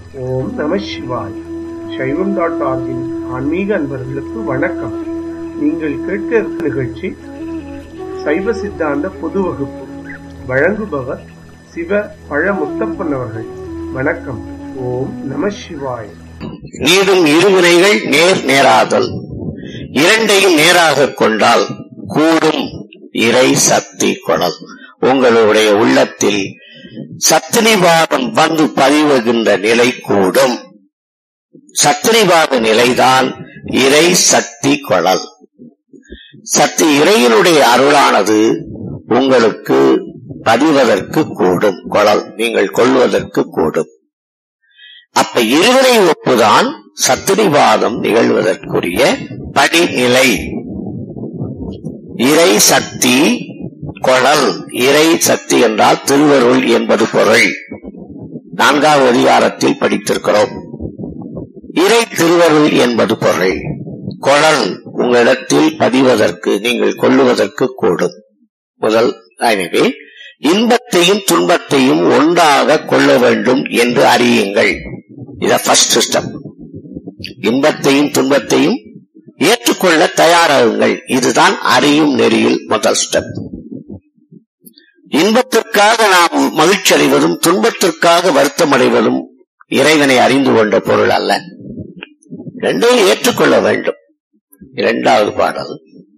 ஓம் நம சிவாய் சைவம் டாட் ஆர்கின் ஆன்மீக அன்பர்களுக்கு வணக்கம் நீங்கள் கேட்க இருக்கும் நிகழ்ச்சி சைவ சித்தாந்த பொது வகுப்பு வழங்குபவர் சிவ பழ முத்தப்பன் அவர்கள் வணக்கம் ஓம் நம சிவாய் நீடும் இருவினைகள் நேர் நேராதல் இரண்டையும் நேராக கொண்டால் கூடும் இறை சக்தி கொடல் உங்களுடைய உள்ளத்தில் சத்தினிவாதம் வந்து பதிவுகின்ற நிலை கூடும் சத்தினிவாத நிலைதான் இறை சக்தி கொடல் சக்தி இறையினுடைய அருளானது உங்களுக்கு பதிவதற்கு கூடும் கொழல் நீங்கள் கொள்வதற்கு கூடும் அப்ப இருவரை ஒப்புதான் சத்திரிவாதம் நிகழ்வதற்குரிய படிநிலை இறை சக்தி கொழல் இறை சக்தி என்றால் திருவருள் என்பது பொருள் நான்காவது அதிகாரத்தில் படித்திருக்கிறோம் இறை திருவருள் என்பது பொருள் கொழல் உங்களிடத்தில் பதிவதற்கு நீங்கள் கொள்ளுவதற்கு கூடும் முதல் எனவே இன்பத்தையும் துன்பத்தையும் ஒன்றாக கொள்ள வேண்டும் என்று அறியுங்கள் இத ஃபர்ஸ்ட் ஸ்டெப் இன்பத்தையும் துன்பத்தையும் ஏற்றுக்கொள்ள தயாராகுங்கள் இதுதான் அறியும் நெறியில் முதல் ஸ்டெப் இன்பத்திற்காக நாம் மகிழ்ச்சி அடைவதும் துன்பத்திற்காக வருத்தம் அடைவதும் இறைவனை அறிந்து கொண்ட பொருள் அல்ல ரெண்டையும் ஏற்றுக்கொள்ள வேண்டும் இரண்டாவது பாடல்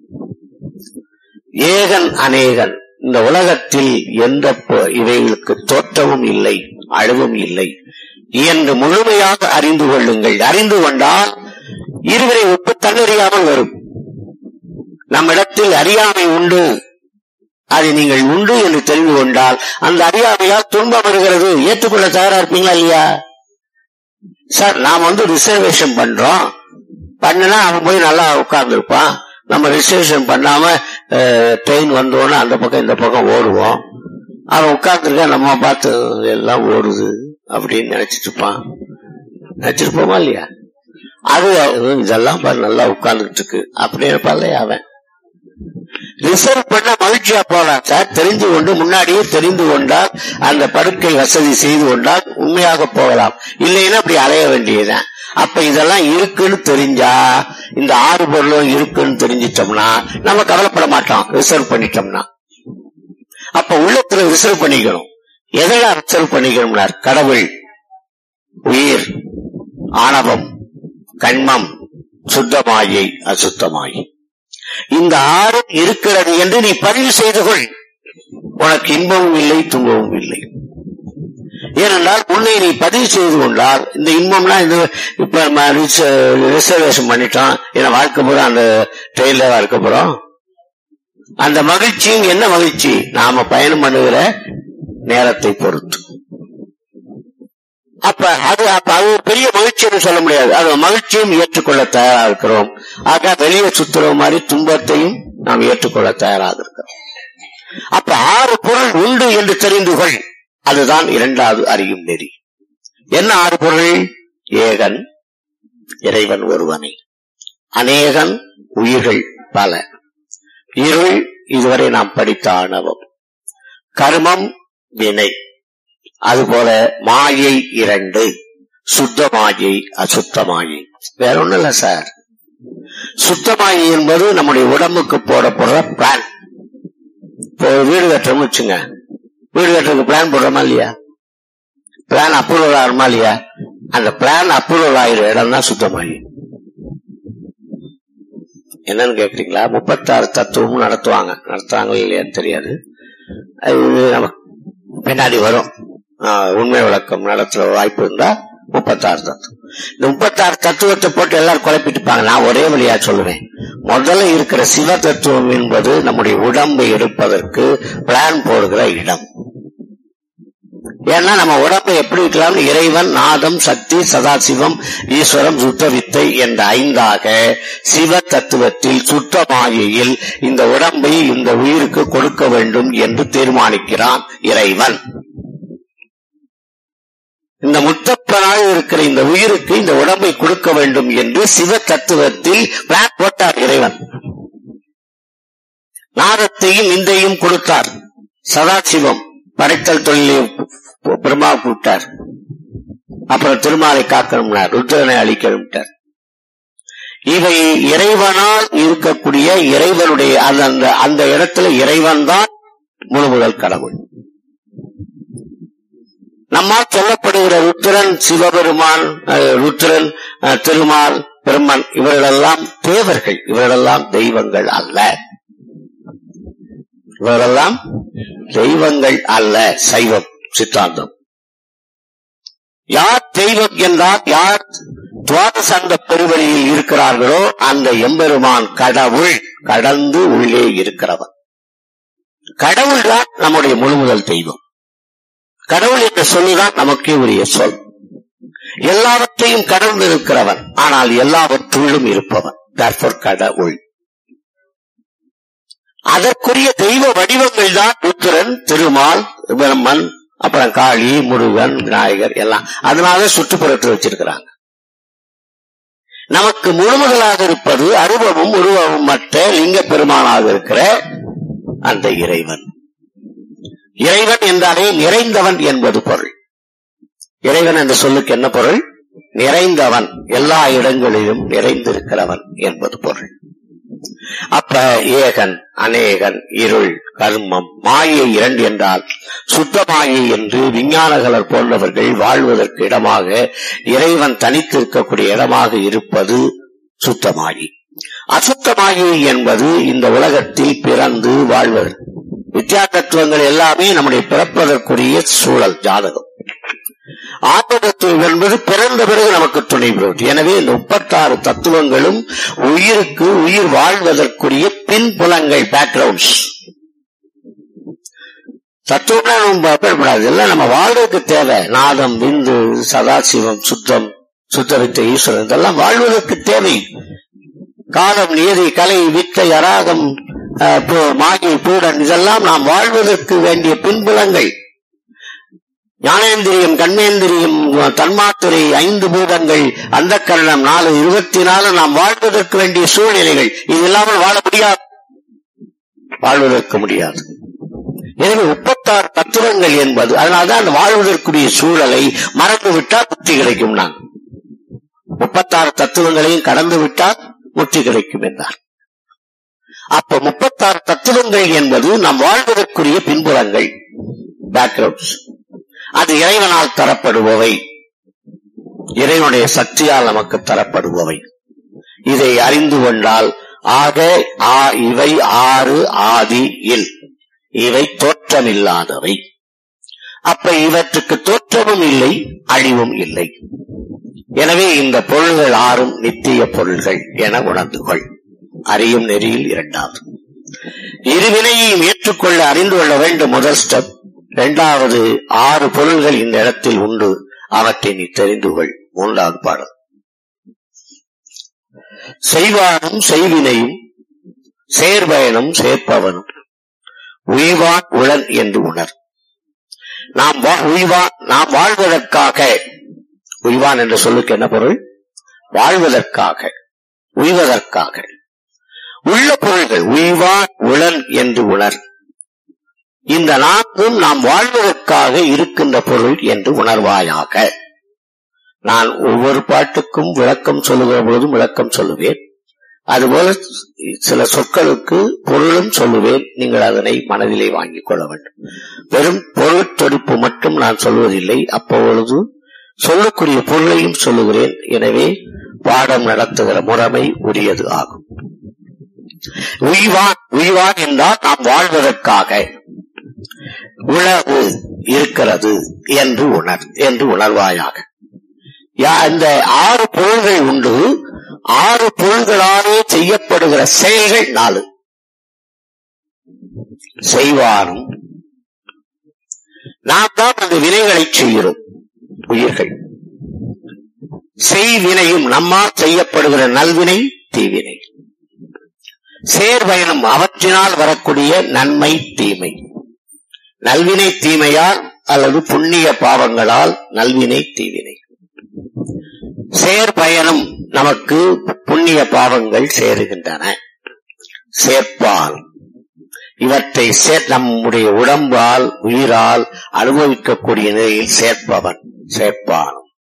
ஏகன் அநேகன் இந்த உலகத்தில் எந்த பொ- இவைகளுக்கு தோற்றமும் இல்லை அழிவும் இல்லை என்று முழுமையாக அறிந்து கொள்ளுங்கள் அறிந்து கொண்டால் இருவரை ஒப்பு தன்னறியாமல் வரும் நம்மிடத்தில் அறியாமை உண்டு அதை நீங்கள் உண்டு என்று தெரிந்து கொண்டால் அந்த அறியாமையால் துன்பம் வருகிறது ஏற்றுக்கொள்ள தயாரா இருப்பீங்களா இல்லையா சார் நாம் வந்து ரிசர்வேஷன் பண்றோம் பண்ணுனா அவன் போய் நல்லா உட்கார்ந்துருப்பான் நம்ம ரிசர்வேஷன் பண்ணாம ட்ரெயின் வந்தோடனே அந்த பக்கம் இந்த பக்கம் ஓடுவோம் அவன் உட்கார்ந்துருக்க நம்ம பார்த்து எல்லாம் ஓடுது அப்படின்னு நினைச்சிட்டு இருப்பான் நினைச்சிருப்போமா இல்லையா அது இதெல்லாம் பாரு நல்லா உட்கார்ந்துட்டு இருக்கு அப்படின்னு இருப்பான் இல்லையா அவன் ரிசர்வ் பண்ண மகிழ்ச்சியா போலாம் சார் தெரிந்து கொண்டு முன்னாடியே தெரிந்து கொண்டால் அந்த படுக்கை வசதி செய்து கொண்டால் உண்மையாக போகலாம் இல்லைன்னா அப்படி அலைய வேண்டியதுதான் அப்ப இதெல்லாம் இருக்குன்னு தெரிஞ்சா இந்த ஆறு பொருளும் இருக்குன்னு தெரிஞ்சிட்டோம்னா நம்ம கவலைப்பட மாட்டோம் ரிசர்வ் பண்ணிட்டோம்னா அப்ப உள்ளத்துல ரிசர்வ் பண்ணிக்கணும் எதையா ரிசர்வ் பண்ணிக்கணும்னார் கடவுள் உயிர் ஆணவம் கண்மம் சுத்தமாயை அசுத்தமாயை இந்த ஆறும் இருக்கிறது என்று நீ பதிவு செய்து கொள் உனக்கு இன்பமும் இல்லை துன்பமும் இல்லை ஏனென்றால் உன்னை நீ பதிவு செய்து கொண்டால் இந்த இன்பம்னா இந்த இப்ப ரிசர்வேஷன் பண்ணிட்டோம் ஏன்னா வாழ்க்கை பூரா அந்த ட்ரெயின்ல இருக்க போறோம் அந்த மகிழ்ச்சியும் என்ன மகிழ்ச்சி நாம பயணம் பண்ணுகிற நேரத்தை பொறுத்து அப்ப அது அப்ப அது ஒரு பெரிய மகிழ்ச்சின்னு சொல்ல முடியாது அது மகிழ்ச்சியும் ஏற்றுக்கொள்ள தயாரா இருக்கிறோம் ஆக வெளியே சுத்துற மாதிரி துன்பத்தையும் நாம் ஏற்றுக்கொள்ள தயாராக இருக்கிறோம் அப்ப ஆறு பொருள் உண்டு என்று தெரிந்து கொள் அதுதான் இரண்டாவது அறியும் நெறி என்ன ஆறு பொருள் ஏகன் இறைவன் ஒருவனை அநேகன் உயிர்கள் பல இருள் இதுவரை நாம் படித்த ஆணவம் கர்மம் வினை அதுபோல மாயை இரண்டு சுத்த மாயை அசுத்த மாயை வேற ஒண்ணும் இல்ல சார் சுத்த மாயை என்பது நம்முடைய உடம்புக்கு போடப்படுற பிளான் இப்போ ஒரு வீடு கட்டுறோம்னு வச்சுங்க வீடு கட்டுறதுக்கு பிளான் போடுறோமா இல்லையா பிளான் அப்ரூவல் ஆகுமா இல்லையா அந்த பிளான் அப்ரூவல் ஆகிற இடம் தான் சுத்தமாயி என்னன்னு கேக்குறீங்களா முப்பத்தாறு தத்துவமும் நடத்துவாங்க நடத்துவாங்க இல்லையான்னு தெரியாது அது நம்ம பின்னாடி வரும் ஆஹ், உண்மை விளக்கம் நடத்துற வாய்ப்பு இருந்தா முப்பத்தாறு தத்துவம் இந்த முப்பத்தாறு தத்துவத்தை போட்டு எல்லாரும் குழப்பிட்டுப்பாங்க நான் ஒரே வழியா சொல்லுவேன் முதல்ல இருக்கிற சிவ தத்துவம் என்பது நம்முடைய உடம்பை எடுப்பதற்கு பிளான் போடுகிற இடம் ஏன்னா நம்ம உடம்பை எப்படி இருக்கலாம் இறைவன் நாதம் சக்தி சதாசிவம் ஈஸ்வரம் சுத்த வித்தை என்ற ஐந்தாக சிவ தத்துவத்தில் சுத்த மாயையில் இந்த உடம்பை இந்த உயிருக்கு கொடுக்க வேண்டும் என்று தீர்மானிக்கிறான் இறைவன் இந்த முத்தப்பனாக இருக்கிற இந்த உயிருக்கு இந்த உடம்பை கொடுக்க வேண்டும் என்று சிவ தத்துவத்தில் பிளான் போட்டார் இறைவன் நாதத்தையும் இந்தையும் கொடுத்தார் சதாசிவம் படைத்தல் தொழிலை பிரம்மா கூட்டார் அப்புறம் திருமாலை காக்கணும்னார் ருத்ரனை அழிக்கணும்ட்டார் இவை இறைவனால் இருக்கக்கூடிய இறைவனுடைய அந்த அந்த- அந்த இடத்துல இறைவன் தான் முழு முதல் கடவுள் நம்மால் சொல்லப்படுகிற ருத்ரன் சிவபெருமான் அஹ், ருத்ரன் அஹ், திருமால் பிரம்மன் இவர்களெல்லாம் தேவர்கள் இவர்களெல்லாம் தெய்வங்கள் அல்ல இவரெல்லாம் தெய்வங்கள் அல்ல சைவம் சித்தாந்தம் யார் தெய்வம் என்றால் யார் துவாதசந்த பெருவழியில் இருக்கிறார்களோ அந்த எம்பெருமான் கடவுள் கடந்து உள்ளே இருக்கிறவன் கடவுள் தான் நம்முடைய முழுமுதல் தெய்வம் கடவுள் என்ற சொல்லுதான் நமக்கே உரிய சொல் எல்லாவற்றையும் கடந்து இருக்கிறவன் ஆனால் எல்லாவற்றுள்ளும் இருப்பவன் therefore கடவுள் அதற்குரிய தெய்வ வடிவங்கள் தான் ருத்ரன் திருமால் பிரம்மன் அப்புறம் காளி முருகன் விநாயகர் எல்லாம் அதனால சுற்றுப்புறத்தில் வச்சிருக்கிறாங்க நமக்கு முழுமுதலாக இருப்பது அருவமும் உருவமும் மற்ற லிங்க பெருமானாக இருக்கிற அந்த இறைவன் இறைவன் என்றாலே நிறைந்தவன் என்பது பொருள் இறைவன் என்ற சொல்லுக்கு என்ன பொருள் நிறைந்தவன் எல்லா இடங்களிலும் நிறைந்திருக்கிறவன் என்பது பொருள் அப்ப ஏகன் அநேகன் இருள் கர்மம் மாயை இரண்டு என்றால் சுத்த மாயை என்று விஞ்ஞானகலர் போன்றவர்கள் வாழ்வதற்கு இடமாக இறைவன் தனித்திருக்கக்கூடிய இடமாக இருப்பது சுத்தமாயி அசுத்தமாயி என்பது இந்த உலகத்தில் பிறந்து வாழ்வது வித்யா தத்துவங்கள் எல்லாமே நம்முடைய பிறப்பதற்குரிய சூழல் ஜாதகம் ஆத்ம தத்துவம் என்பது பிறந்த பிறகு நமக்கு துணை புரிவது எனவே இந்த முப்பத்தாறு தத்துவங்களும் உயிருக்கு உயிர் வாழ்வதற்குரிய பின்புலங்கள் பேக்ரவுண்ட்ஸ் தத்துவம் பயப்படக்கூடாது எல்லாம் நம்ம வாழ்வதற்கு தேவை நாதம் விந்து சதாசிவம் சுத்தம் சுத்தவித்த ஈஸ்வரன் இதெல்லாம் வாழ்வதற்கு தேவை காலம் நியதி கலை வித்தை அராகம் அஹ், பு- மாயை பூடன் இதெல்லாம் நாம் வாழ்வதற்கு வேண்டிய பின்புலங்கள் ஞானேந்திரியம் கண்மேந்திரியம் தன்மாத்திரை ஐந்து பூதங்கள் அந்த கரணம் நாலு இருபத்தி நாலு நாம் வாழ்வதற்கு வேண்டிய சூழ்நிலைகள் இது இல்லாமல் வாழ முடியாது வாழ்வதற்கு முடியாது எனவே முப்பத்தாறு தத்துவங்கள் என்பது அதனால்தான் அந்த வாழ்வதற்குரிய சூழலை மறந்து விட்டால் முக்தி கிடைக்கும் நான் முப்பத்தாறு தத்துவங்களையும் கடந்து விட்டால் முக்தி கிடைக்கும் என்றார் அப்ப முப்பத்தாறு தத்துவங்கள் என்பது நாம் வாழ்வதற்குரிய பின்புலங்கள் பேக்ரவுண்ட்ஸ் அது இறைவனால் தரப்படுபவை இறைவனுடைய சக்தியால் நமக்கு தரப்படுபவை இதை அறிந்து கொண்டால் ஆக ஆ இவை ஆறு ஆதி இல் இவை தோற்றமில்லாதவை அப்ப இவற்றுக்கு தோற்றமும் இல்லை அழிவும் இல்லை எனவே இந்த பொருள்கள் ஆறும் நித்திய பொருள்கள் என உணர்ந்து கொள் அறியும் நெறியில் இரண்டாவது இருவினையையும் ஏற்றுக்கொள்ள அறிந்து கொள்ள வேண்டும் முதல் ஸ்டெப் இரண்டாவது ஆறு பொருள்கள் இந்த இடத்தில் உண்டு அவற்றை நீ தெரிந்து கொள் மூன்றாவது பாடல் செய்வானும் செய்வினையும் சேர்பயனும் சேர்ப்பவனும் உய்வான் உளன் என்று உணர் நாம் வா- உய்வான் நாம் வாழ்வதற்காக உய்வான் என்ற சொல்லுக்கு என்ன பொருள் வாழ்வதற்காக உய்வதற்காக உள்ள பொருள்கள் உய்வான் உளன் என்று உணர் இந்த நான்கும் நாம் வாழ்வதற்காக இருக்கின்ற பொருள் என்று உணர்வாயாக நான் ஒவ்வொரு பாட்டுக்கும் விளக்கம் சொல்லுகிற பொழுதும் விளக்கம் சொல்லுவேன் அதுபோல சில சொற்களுக்கு பொருளும் சொல்லுவேன் நீங்கள் அதனை மனதிலே வாங்கிக் கொள்ள வேண்டும் வெறும் பொருள் தொடுப்பு மட்டும் நான் சொல்வதில்லை அப்பொழுது சொல்லக்கூடிய பொருளையும் சொல்லுகிறேன் எனவே பாடம் நடத்துகிற முறைமை உரியது ஆகும் உய்வான் உய்வான் என்றால் நாம் வாழ்வதற்காக உணவு இருக்கிறது என்று உணர் என்று உணர்வாயாக யா- இந்த ஆறு பொருள்கள் உண்டு ஆறு பொருள்களாலே செய்யப்படுகிற செயல்கள் நாலு செய்வானும் நாம் தான் அந்த வினைகளை செய்கிறோம் உயிர்கள் செய்வினையும் நம்மால் செய்யப்படுகிற நல்வினை தீவினை சேர்பயனும் அவற்றினால் வரக்கூடிய நன்மை தீமை நல்வினை தீமையால் அல்லது புண்ணிய பாவங்களால் நல்வினை தீவினை சேர்பயனும் நமக்கு புண்ணிய பாவங்கள் சேருகின்றன சேர்ப்பால் இவற்றை சேர் நம்முடைய உடம்பால் உயிரால் அனுபவிக்கக்கூடிய நிலையில் சேர்ப்பவன் சேர்ப்பான்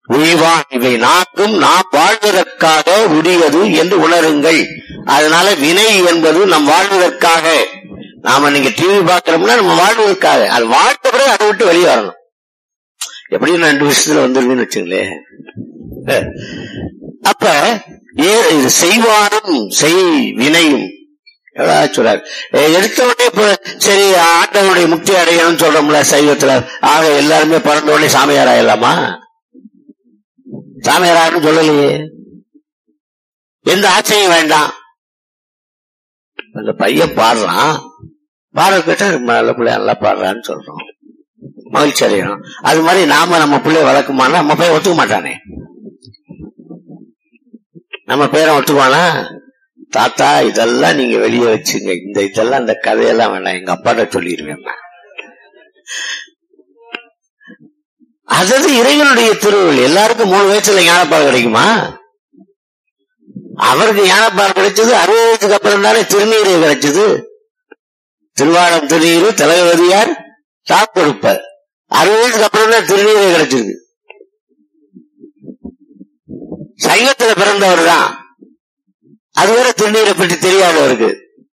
உய்வான் இவை நான்கும் நாம் வாழ்வதற்காக உரியது என்று உணருங்கள் அதனால வினை என்பது நம் வாழ்வதற்காக நாம நீங்க டிவி பாக்குறோம்னா நம்ம வாழ்வதற்காக அது வாழ்த்த பிறகு அதை விட்டு வெளியே வரணும் எப்படியும் ரெண்டு வருஷத்துல வந்துருதுன்னு வச்சுங்களேன் அப்ப ஏ இது செய்வாரும் செய் வினையும் எவ்வளவு சொல்றாரு எ- எடுத்த உடனே இப்ப சரி ஆண்டவனுடைய முக்தி அடையணும்னு சொல்றோம்ல சைவத்துல ஆக எல்லாருமே பிறந்த உடனே சாமியார் ஆயிடலாமா சாமியார் ஆகணும்னு சொல்லலையே எந்த ஆச்சரியம் வேண்டாம் அந்த பையன் பாடுறான் பாட கேட்டா நல்ல பிள்ளை நல்லா பாடுறான்னு சொல்றோம் மகிழ்ச்சி அடையணும் அது மாதிரி நாம நம்ம பிள்ளைய வளர்க்குமானா நம்ம பையன் ஒத்துக்க மாட்டானே நம்ம பேரை ஒத்துக்குவானா தாத்தா இதெல்லாம் நீங்க வெளியே வச்சுங்க இந்த இதெல்லாம் இந்த கதையெல்லாம் வேணாம் எங்க அப்பாட்ட சொல்லிடுவேன் நான். அதாவது இறைவனுடைய திருவுள் எல்லாருக்கும் மூணு வயசுல ஞானப்பால் கிடைக்குமா அவருக்கு ஞானப்பால் கிடைச்சது அறுபது வயசுக்கு அப்புறம் தானே திருநீர் கிடைச்சது திருவாடம் திருநீர் தலைவதியார் சாப்பிடுப்பார் அறுபது வயசுக்கு அப்புறம் தான் திருநீரே கிடைச்சது சைவத்துல பிறந்தவர் தான் அதுவரை திருநீரை பற்றி தெரியாதவருக்கு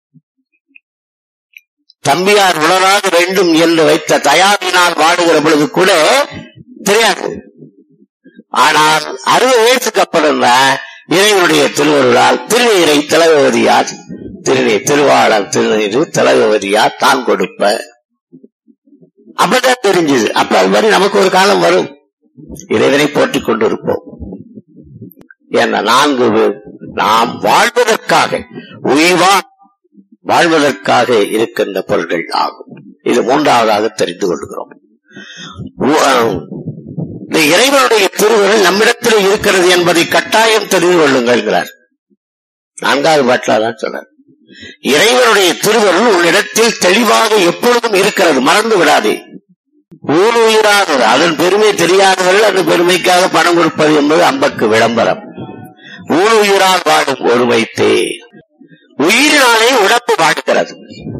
தம்பியார் உணராக வேண்டும் என்று வைத்த தயாரினால் வாடுகிற பொழுது கூட தெரியாது ஆனால் அறுபது வயசுக்கு அப்புறம் தான் இறைவனுடைய திருவருளால் திருநீரை திலகவதியார் திருநீர் திருவாளர் திருநீர் திலகவதியார் தான் கொடுப்ப அப்பதான் தெரிஞ்சது அப்ப அது மாதிரி நமக்கு ஒரு காலம் வரும் இறைவனை போற்றிக் கொண்டிருப்போம் என நான்கு பேர் நாம் வாழ்வதற்காக உய்வான் வாழ்வதற்காக இருக்கின்ற பொருள்கள் ஆகும் இது மூன்றாவதாக தெரிந்து கொள்கிறோம் உ- இந்த இறைவனுடைய திருவுருள் நம்மிடத்தில் இருக்கிறது என்பதை கட்டாயம் தெரிந்து கொள்ளுங்கள்ங்கிறார் நான்காவது பாட்டில தான் சொல்றார் இறைவனுடைய திருவருள் உன்னிடத்தில் தெளிவாக எப்பொழுதும் இருக்கிறது மறந்து விடாதே ஊர் உயிரானது அதன் பெருமை தெரியாதவர்கள் அந்த பெருமைக்காக பணம் கொடுப்பது என்பது அம்பக்கு விளம்பரம் ஊர் உயிரால் வாடும் ஒருமைத்தே உயிரினாலே உடம்பு வாடுகிறது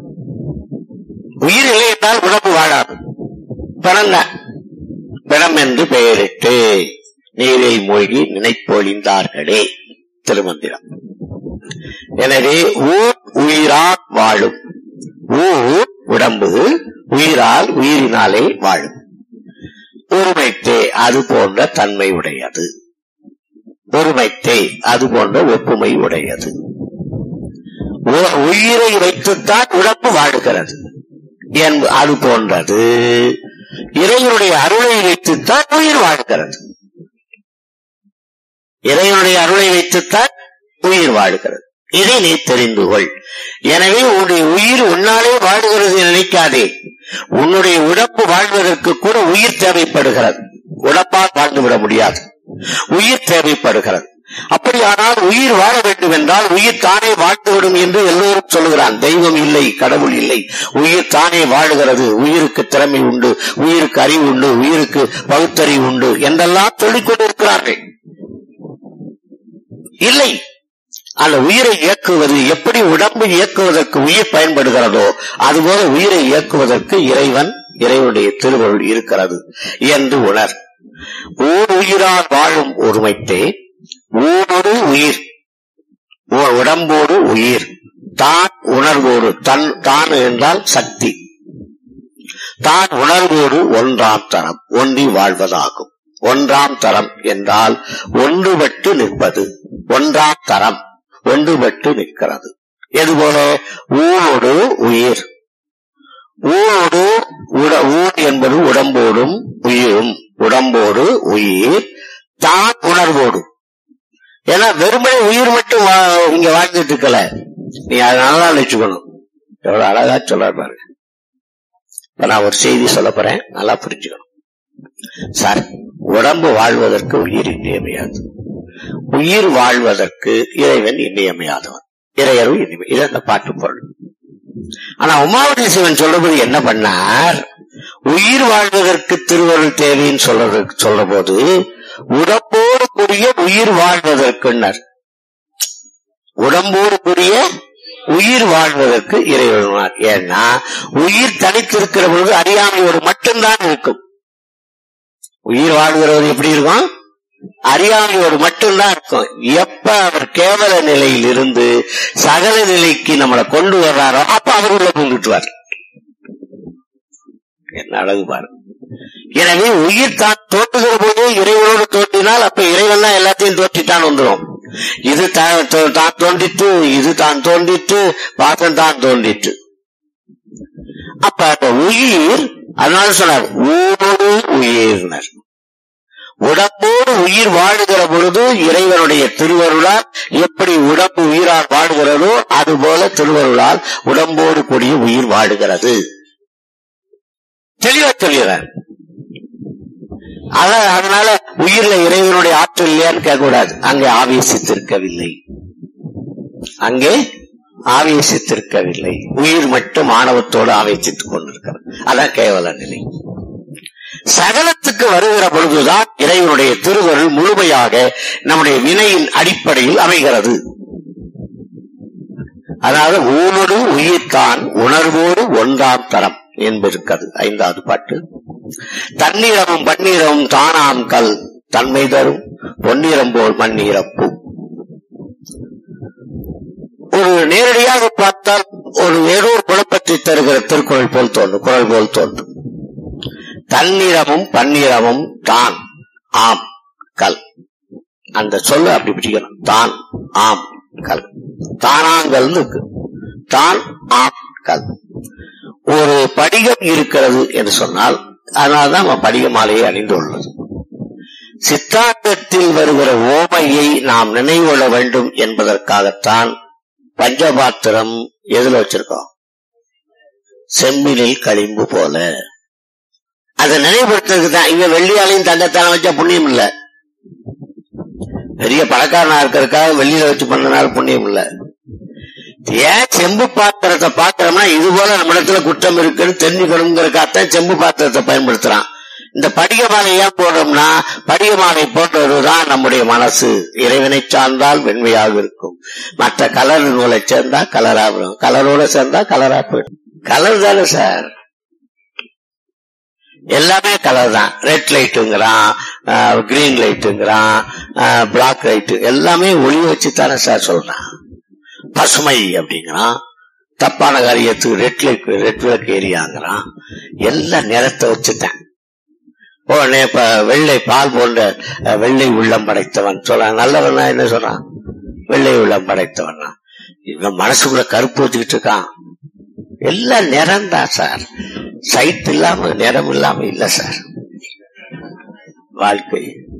உயிர் இல்லை என்றால் உடம்பு வாழாது பிறந்த பிணம் என்று பெயரிட்டு நீரில் மூழ்கி நினைப்பொழிந்தார்களே திருமந்திரம் எனவே ஊர் உயிரால் வாழும் ஊர் உடம்பு உயிரால் உயிரினாலே வாழும் ஒருமைத்தே அது போன்ற தன்மை உடையது ஒருமைத்தே அது போன்ற ஒப்புமை உடையது உ- உயிரை வைத்துத்தான் உடம்பு வாழுகிறது என்ப- அது போன்றது இறைவனுடைய அருளை வைத்துத்தான் உயிர் வாழ்கிறது இறைவனுடைய அருளை வைத்துத்தான் உயிர் வாழ்கிறது இதை நீ தெரிந்து கொள் எனவே உன்னுடைய உயிர் உன்னாலே வாழுகிறது என நினைக்காதே உன்னுடைய உடம்பு வாழ்வதற்கு கூட உயிர் தேவைப்படுகிறது உடம்பால் வாழ்ந்துவிட முடியாது உயிர் தேவைப்படுகிறது அப்படியானால் உயிர் வாழ வேண்டும் என்றால் உயிர் தானே வாழ்ந்துவிடும் என்று எல்லோரும் சொல்லுகிறான் தெய்வம் இல்லை கடவுள் இல்லை உயிர் தானே வாழுகிறது உயிருக்கு திறமை உண்டு உயிருக்கு அறிவு உண்டு உயிருக்கு பகுத்தறிவு உண்டு என்றெல்லாம் சொல்லிக் கொண்டிருக்கிறார்கள் இல்லை அந்த உயிரை இயக்குவது எப்படி உடம்பு இயக்குவதற்கு உயிர் பயன்படுகிறதோ அதுபோல உயிரை இயக்குவதற்கு இறைவன் இறைவனுடைய திருவருள் இருக்கிறது என்று உணர் ஓர் உயிரால் வாழும் ஒருமைத்தே ஊடொரு உயிர் ஓர் உடம்போடு உயிர் தான் உணர்வோடு தன் தான் என்றால் சக்தி தான் உணர்வோடு ஒன்றாம் தரம் ஒன்றி வாழ்வதாகும் ஒன்றாம் தரம் என்றால் ஒன்றுபட்டு நிற்பது ஒன்றாம் தரம் ஒன்றுபட்டு நிற்கிறது எதுபோல ஊரோடு உயிர் ஊரோடு உட ஊர் என்பது உடம்போடும் உயிரும் உடம்போடு உயிர் தான் உணர்வோடு ஏன்னா வெறுமனே உயிர் மட்டும் வா- இங்க வாழ்ந்துட்டு இருக்கல நீ அதனால வச்சுக்கணும் எவ்வளவு அழகா சொல்ல பாருங்க இப்ப நான் ஒரு செய்தி சொல்ல போறேன் நல்லா புரிஞ்சுக்கணும் சார் உடம்பு வாழ்வதற்கு உயிர் இன்றியமையாது உயிர் வாழ்வதற்கு இறைவன் இன்றியமையாதவன் இறையரும் இனிமை இது அந்த பாட்டு பொருள் ஆனா உமாவதி சிவன் சொல்றபோது என்ன பண்ணார் உயிர் வாழ்வதற்கு திருவருள் தேவைன்னு சொல்றதுக்கு சொல்ற போது உடம்போடு கூடிய உயிர் வாழ்வதற்குன்னர் உடம்போடு கூடிய உயிர் வாழ்வதற்கு இறைவனார் ஏன்னா உயிர் தனித்திருக்கிற பொழுது அறியாமையோடு மட்டும்தான் இருக்கும் உயிர் வாழ்கிறது எப்படி இருக்கும் அறியாமையோடு மட்டும்தான் இருக்கும் எப்ப அவர் கேவல நிலையில் இருந்து சகல நிலைக்கு நம்மளை கொண்டு வர்றாரோ அப்ப அவர் உள்ள பூந்துட்டுவார் என்ன அழகு பாரு எனவே உயிர் தான் தோற்றுகிற போது இறைவனோடு தோற்றினால் அப்ப இறைவன் தான் எல்லாத்தையும் தோற்றித்தான் வந்துடும் இது தான் தோ- தான் தோன்றிட்டு இது தான் தோன்றிட்டு பாசம் தான் தோன்றிட்டு அப்ப அந்த உயிர் அதனால சொன்னார் ஊரோடு உயிர்னர் உடம்போடு உயிர் வாழுகிற பொழுது இறைவனுடைய திருவருளால் எப்படி உடம்பு உயிரால் வாழுகிறதோ அதுபோல திருவருளால் உடம்போடு கூடிய உயிர் வாழுகிறது தெளிவா சொல்லுகிறார் அத- அதனால உயிர்ல இறைவனுடைய ஆற்றல் இல்லையான்னு கேட்கக்கூடாது அங்கே ஆவேசித்திருக்கவில்லை அங்கே ஆவேசித்திருக்கவில்லை உயிர் மட்டும் ஆணவத்தோடு ஆவேசித்துக் கொண்டிருக்கிறது அதான் கேவல நிலை சகலத்துக்கு வருகிற பொழுதுதான் இறைவனுடைய திருவருள் முழுமையாக நம்முடைய வினையின் அடிப்படையில் அமைகிறது அதாவது ஊனோடு உயிர்தான் உணர்வோடு ஒன்றாம் தரம் என்பிருக்கிறது ஐந்தாவது பாட்டு தண்ணீரமும் பன்னீரமும் தானாம் கல் தன்மை தரும் பொன்னிறம் போல் மண்ணீரப்பு ஒரு நேரடியாக பார்த்தால் ஒரு ஏதோ ஒரு குழப்பத்தை தருகிற திருக்குறள் போல் தோன்றும் குரல் போல் தோன்றும் தண்ணீரமும் பன்னீரமும் தான் ஆம் கல் அந்த சொல்லு அப்படி பிடிக்கணும் தான் ஆம் கல் தானாங்கல் இருக்கு தான் ஆம் கல் ஒரு படிகம் இருக்கிறது என்று சொன்னால் அதனால்தான் நம்ம படிக மாலையை அணிந்துள்ளது சித்தாந்தத்தில் வருகிற ஓமையை நாம் நினைவு கொள்ள வேண்டும் என்பதற்காகத்தான் பஞ்சபாத்திரம் எதுல வச்சிருக்கோம் செம்மினில் களிம்பு போல அதை நினைவுபடுத்துறதுக்கு தான் இங்க வெள்ளியாலையும் தங்கத்தான வச்சா புண்ணியம் இல்ல பெரிய பணக்காரனா இருக்கிறதுக்காக வெள்ளியில வச்சு பண்ணனால புண்ணியம் இல்ல ஏன் செம்பு பாத்திரத்தை பாத்திரம்னா இது போல நம்ம இடத்துல குற்றம் இருக்குன்னு தெரிஞ்சுக்கணுங்கிறக்காகத்தான் செம்பு பாத்திரத்தை பயன்படுத்துறான் இந்த படிக மாலை ஏன் போடுறோம்னா படிக மாலை போடுறதுதான் நம்முடைய மனசு இறைவனை சார்ந்தால் வெண்மையாக இருக்கும் மற்ற கலர் நூலை சேர்ந்தா கலரா வரும் கலரோட சேர்ந்தா கலரா போயிடும் கலர் தானே சார் எல்லாமே கலர் தான் ரெட் லைட்டுங்கிறான் கிரீன் லைட்டுங்கிறான் பிளாக் லைட்டு எல்லாமே ஒளி வச்சு தானே சார் சொல்றான் பசுமை அப்படிங்கிறான் தப்பான காரியத்துக்கு ரெட் லைட் ரெட் விளக்கு ஏரியாங்கிறான் எல்லா நிறத்தை வச்சுட்டேன் உடனே இப்ப வெள்ளை பால் போன்ற அஹ், வெள்ளை உள்ளம் படைத்தவன் சொல்றான் நல்லவனா என்ன சொல்றான் வெள்ளை உள்ளம் படைத்தவன் இவன் மனசுக்குள்ள கருப்பு வச்சுக்கிட்டு இருக்கான் எல்லாம் நிறம் தான் சார் சைட் இல்லாம நிறம் இல்லாம இல்ல சார் வாழ்க்கை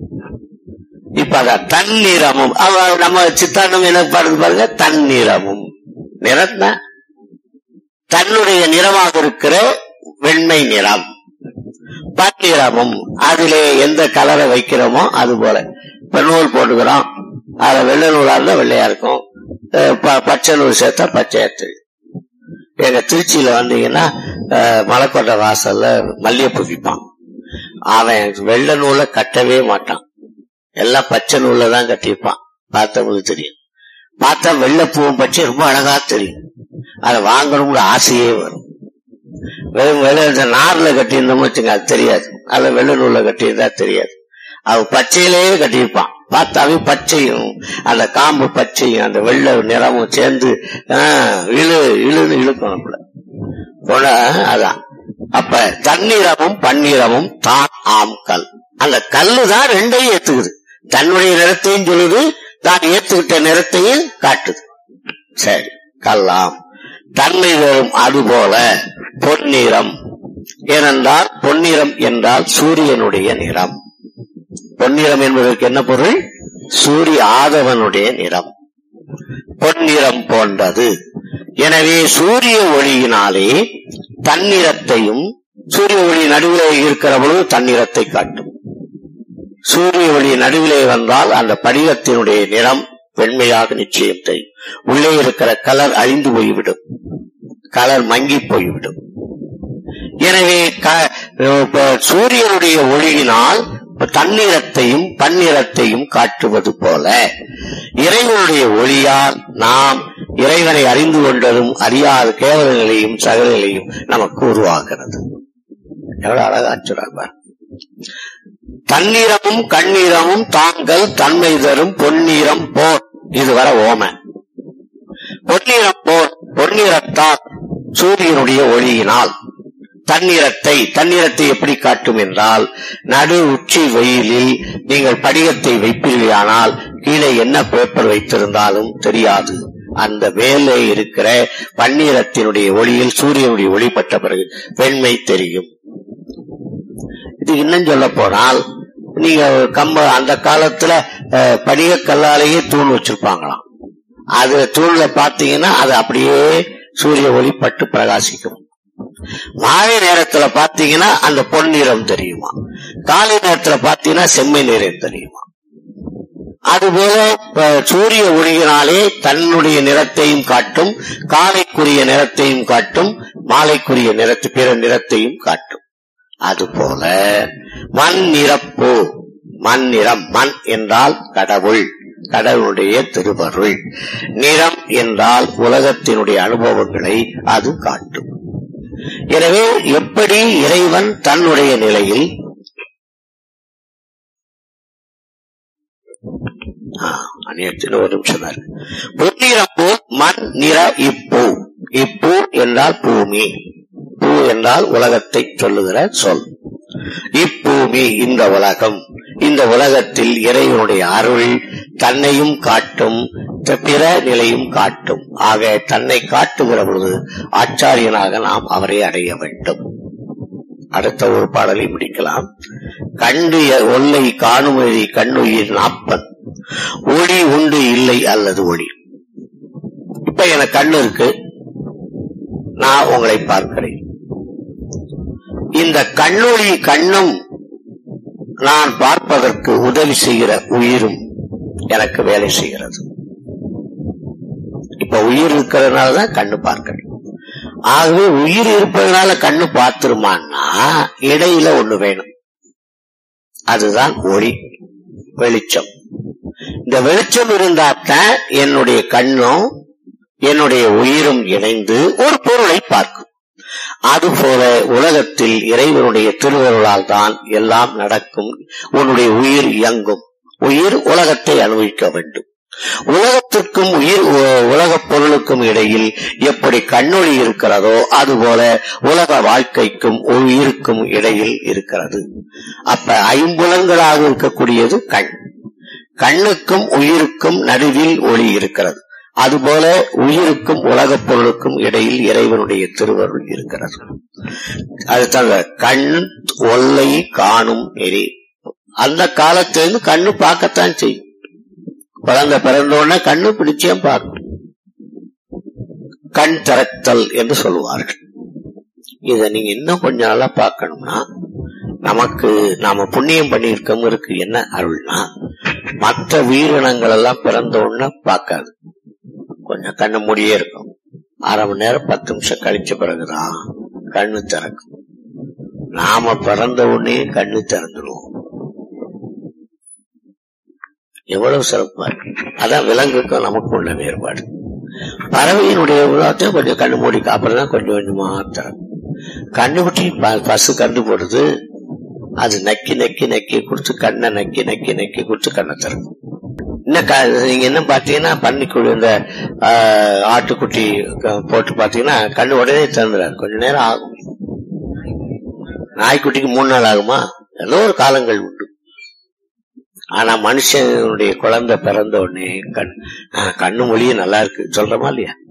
இப்ப அதான் தன்னிறமும் அவ நம்ம சித்தாந்தம் என்ன பாருங்க பாருங்க தன்னிறமும் நிறம் தான் தன்னுடைய நிறமாக இருக்கிற வெண்மை நிறம் பன்னிறமும் அதிலே எந்த கலரை வைக்கிறோமோ அது போல இப்ப நூல் போட்டுக்கிறோம் அதுல வெள்ளை நூலா இருந்தா வெள்ளையா இருக்கும் அஹ் ப- பச்சை நூல் சேர்த்தா பச்சையா தெரியும் எங்க திருச்சியில வந்தீங்கன்னா அஹ், மலைக்கோட்டை வாசல்ல மல்லிகைப்பூ விற்பான் அவன் வெள்ளை நூலை கட்டவே மாட்டான் எல்லாம் பச்சை நூல்ல தான் கட்டியிருப்பான் பார்த்தவங்களுக்கு தெரியும் பார்த்தா வெள்ளைப்பூவும் பச்சை ரொம்ப அழகா தெரியும் அதை வாங்கணும்னு ஆசையே வரும் வெறும் வெள்ளை இந்த நார்ல கட்டியிருந்தோம்னு வச்சுங்க அது தெரியாது அதுல வெள்ளை நூல்ல கட்டியிருந்தா தெரியாது அவன் பச்சையிலேயே கட்டியிருப்பான் பார்த்தாவே பச்சையும் அந்த காம்பு பச்சையும் அந்த வெள்ளை நிறமும் சேர்ந்து ஆஹ், இழு இழுன்னு இழுக்கும் நம்மள போல அதான் அப்ப தண்ணீரமும் பன்னீரமும் தான் ஆம் கல் அந்த கல்லு தான் ரெண்டையும் ஏத்துக்குது தன்னுடைய நிறத்தையும் சொல்லுது தான் ஏத்துக்கிட்ட நிறத்தையும் காட்டுது சரி கல்லாம் தன்மை வரும் அதுபோல பொன்னிறம் ஏனென்றால் பொன்னிறம் என்றால் சூரியனுடைய நிறம் பொன்னிறம் என்பதற்கு என்ன பொருள் சூரிய ஆதவனுடைய நிறம் பொன்னிறம் போன்றது எனவே சூரிய ஒளியினாலே தன்னிறத்தையும் சூரிய ஒளி நடுவிலே இருக்கிற பொழுது தன்னிறத்தை காட்டும் சூரிய ஒளி நடுவிலே வந்தால் அந்த படிகத்தினுடைய நிறம் வெண்மையாக நிச்சயம் தெரியும் உள்ளே இருக்கிற கலர் அழிந்து போய்விடும் கலர் மங்கி போய்விடும் எனவே க- இப்ப சூரியனுடைய ஒளியினால் தன்னிறத்தையும் பன்னிறத்தையும் காட்டுவது போல இறைவனுடைய ஒளியால் நாம் இறைவனை அறிந்து கொண்டதும் அறியாத கேவல நிலையும் சகல நிலையும் நமக்கு உருவாகிறது எவ்வளவு அழகா சொல்றாங்க பாரு. தண்ணீரமும் கண்ணீரமும் தாங்கள் தன்மை தரும் பொன்னீரம் போர் இதுவரை ஓம பொன்னீரம் போர் பொன்னீரத்தால் சூரியனுடைய ஒளியினால் தண்ணீரத்தை தண்ணீரத்தை எப்படி காட்டும் என்றால் நடு உச்சி வெயிலில் நீங்கள் படிகத்தை வைப்பீர்களானால் கீழே என்ன பேப்பர் வைத்திருந்தாலும் தெரியாது அந்த மேலே இருக்கிற பன்னீரத்தினுடைய ஒளியில் சூரியனுடைய ஒளி பட்ட பிறகு வெண்மை தெரியும் இது இன்னும் சொல்ல போனால் நீங்க கம்ப அந்த காலத்துல அஹ், படிக கல்லாலேயே தூண் வச்சிருப்பாங்களாம் அது தூண்ல பாத்தீங்கன்னா அது அப்படியே சூரிய ஒளி பட்டு பிரகாசிக்கும் மாலை நேரத்துல பாத்தீங்கன்னா அந்த பொன்னிறம் தெரியுமா காலை நேரத்துல பாத்தீங்கன்னா செம்மை நிறம் தெரியுமா அதுபோல அஹ், சூரிய ஒளியினாலே தன்னுடைய நிறத்தையும் காட்டும் காலைக்குரிய நிறத்தையும் காட்டும் மாலைக்குரிய நிறத்து பிற நிறத்தையும் காட்டும் அதுபோல மண் நிறப்பு மண் நிறம் மண் என்றால் கடவுள் கடவுளுடைய திருவருள் நிறம் என்றால் உலகத்தினுடைய அனுபவங்களை அது காட்டும் எனவே எப்படி இறைவன் தன்னுடைய நிலையில் ஆ, அந்நியத்தில் ஒரு நிமிஷம் தான் இருக்கு. பொன்னிறம் போல் மண் நிற இப்பூ இப்பூ என்றால் பூமி பூ என்றால் உலகத்தை சொல்லுகிற சொல் இப்பூமி இந்த உலகம் இந்த உலகத்தில் இறைவனுடைய அருள் தன்னையும் காட்டும் த- பிற நிலையும் காட்டும் ஆக தன்னை காட்டுகிற பொழுது ஆச்சாரியனாக நாம் அவரை அடைய வேண்டும் அடுத்த ஒரு பாடலை முடிக்கலாம் கண்டு எ- ஒல்லை காணுமதி கண்ணுயிர் நாப்பன் ஒளி உண்டு இல்லை அல்லது ஒளி இப்ப எனக்கு கண்ணு இருக்கு நான் உங்களை பார்க்கிறேன் இந்த கண்ணொளி கண்ணும் நான் பார்ப்பதற்கு உதவி செய்கிற உயிரும் எனக்கு வேலை செய்கிறது இப்ப உயிர் இருக்கிறதுனால தான் கண்ணு பார்க்கிறேன் ஆகவே உயிர் இருப்பதனால கண்ணு பார்த்துருமான்னா இடையில ஒண்ணு வேணும் அதுதான் ஒளி வெளிச்சம் இந்த வெளிச்சம் இருந்தாத்தான் என்னுடைய கண்ணும் என்னுடைய உயிரும் இணைந்து ஒரு பொருளை பார்க்கும் அதுபோல உலகத்தில் இறைவனுடைய திருவருளால் தான் எல்லாம் நடக்கும் உன்னுடைய உயிர் இயங்கும் உயிர் உலகத்தை அனுபவிக்க வேண்டும் உலகத்திற்கும் உயிர் உ- உலகப் பொருளுக்கும் இடையில் எப்படி கண்ணொளி இருக்கிறதோ அதுபோல உலக வாழ்க்கைக்கும் உயிருக்கும் இடையில் இருக்கிறது அப்ப ஐம்புலன்களாக இருக்கக்கூடியது கண் கண்ணுக்கும் உயிருக்கும் நடுவில் ஒளி இருக்கிறது அதுபோல உயிருக்கும் உலகப் பொருளுக்கும் இடையில் இறைவனுடைய திருவருள் இருக்கிறது அதுதான் கண் ஒல்லை காணும் நெறி அந்த காலத்திலிருந்து கண்ணு பார்க்கத்தான் செய்யும் குழந்தை பிறந்த உடனே கண்ணு பிடிச்சே பார்க்கும் கண் திறத்தல் என்று சொல்லுவார்கள் இத நீங்க இன்னும் கொஞ்ச நாளா பார்க்கணும்னா நமக்கு நாம புண்ணியம் பண்ணியிருக்கவங்களுக்கு என்ன அருள்னா மற்ற உயிரினங்கள் எல்லாம் பிறந்த உடனே பார்க்காது கொஞ்சம் கண்ணு மூடியே இருக்கும் அரை மணி நேரம் பத்து நிமிஷம் கழிச்ச பிறகுதான் கண்ணு திறக்கும் நாம பிறந்த உடனே கண்ணு திறந்துடுவோம் எவ்வளவு சிறப்பா இருக்கு அதான் விலங்குக்கும் நமக்கு உள்ள வேறுபாடு பறவையினுடைய உலகத்தை கொஞ்சம் கண்ணு மூடி அப்புறம் தான் கொஞ்சம் கொஞ்சமா திறக்கும் கண்ணுக்குட்டி ப- பசு கண்டு போடுது அது நக்கி நக்கி நக்கி கொடுத்து கண்ணை நக்கி நக்கி நக்கி கொடுத்து கண்ணை திறக்கும் இன்னும் க- நீங்க என்ன பாத்தீங்கன்னா பன்னிக்குழி இந்த ஆஹ், ஆட்டுக்குட்டி க- போட்டு பாத்தீங்கன்னா கண்ணு உடனே திறந்துடாது கொஞ்ச நேரம் ஆகும் நாய்க்குட்டிக்கு மூணு நாள் ஆகுமா ஏதோ ஒரு காலங்கள் உண்டு ஆனா மனுஷனுடைய குழந்தை பிறந்த உடனே கண் ஆஹ், கண்ணு மொழியே நல்லா இருக்கு சொல்றமா இல்லையா